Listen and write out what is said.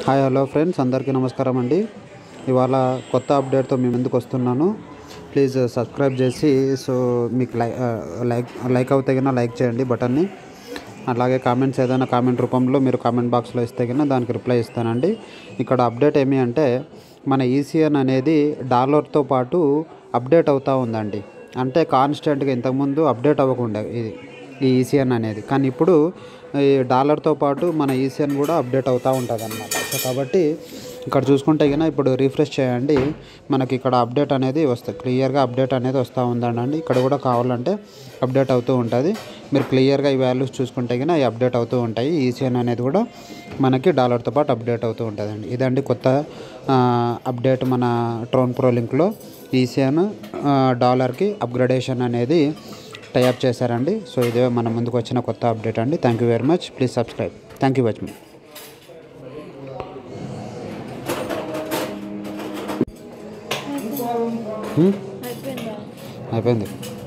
hi hello friends అందరికీ నమస్కారం అండి ఇవాళ కొత్త అప్డేట్తో మీ ముందుకు వస్తున్నాను ప్లీజ్ సబ్స్క్రైబ్ చేసి సో మీకు లై లైక్ లైక్ అవుతే కన్నా లైక్ చేయండి బటన్ని అలాగే కామెంట్స్ ఏదైనా కామెంట్ రూపంలో మీరు కామెంట్ బాక్స్లో ఇస్తే కన్నా దానికి రిప్లై ఇస్తానండి ఇక్కడ అప్డేట్ ఏమి అంటే మన ఈసీఎన్ అనేది డాలర్తో పాటు అప్డేట్ అవుతూ ఉందండి అంటే కాన్స్టెంట్గా ఇంతకుముందు అప్డేట్ అవ్వకుండా ఇది ఈ ఈసీఎన్ అనేది కానీ ఇప్పుడు ఈ డాలర్తో పాటు మన ఈసీఎన్ కూడా అప్డేట్ అవుతూ ఉంటుంది అనమాట సో కాబట్టి ఇక్కడ చూసుకుంటే కన్నా ఇప్పుడు రీఫ్రెష్ చేయండి మనకి ఇక్కడ అప్డేట్ అనేది వస్తుంది క్లియర్గా అప్డేట్ అనేది వస్తూ ఉందండి ఇక్కడ కూడా కావాలంటే అప్డేట్ అవుతూ ఉంటుంది మీరు క్లియర్గా ఈ వాల్యూస్ చూసుకుంటే కన్నా ఈ అప్డేట్ అవుతూ ఉంటాయి ఈసీఎన్ అనేది కూడా మనకి డాలర్తో పాటు అప్డేట్ అవుతూ ఉంటుందండి ఇదండి కొత్త ఆ, అప్డేట్ మన ట్రోన్ ప్రో లింక్లో ఈసీఎన్ డాలర్కి అప్గ్రేడేషన్ అనేది టైప్ చేశారండి సో ఇదే మన ముందుకు వచ్చిన కొత్త అప్డేట్ అండి thank you very much please subscribe thank you very much అయిపోయిందా అయిపోయింది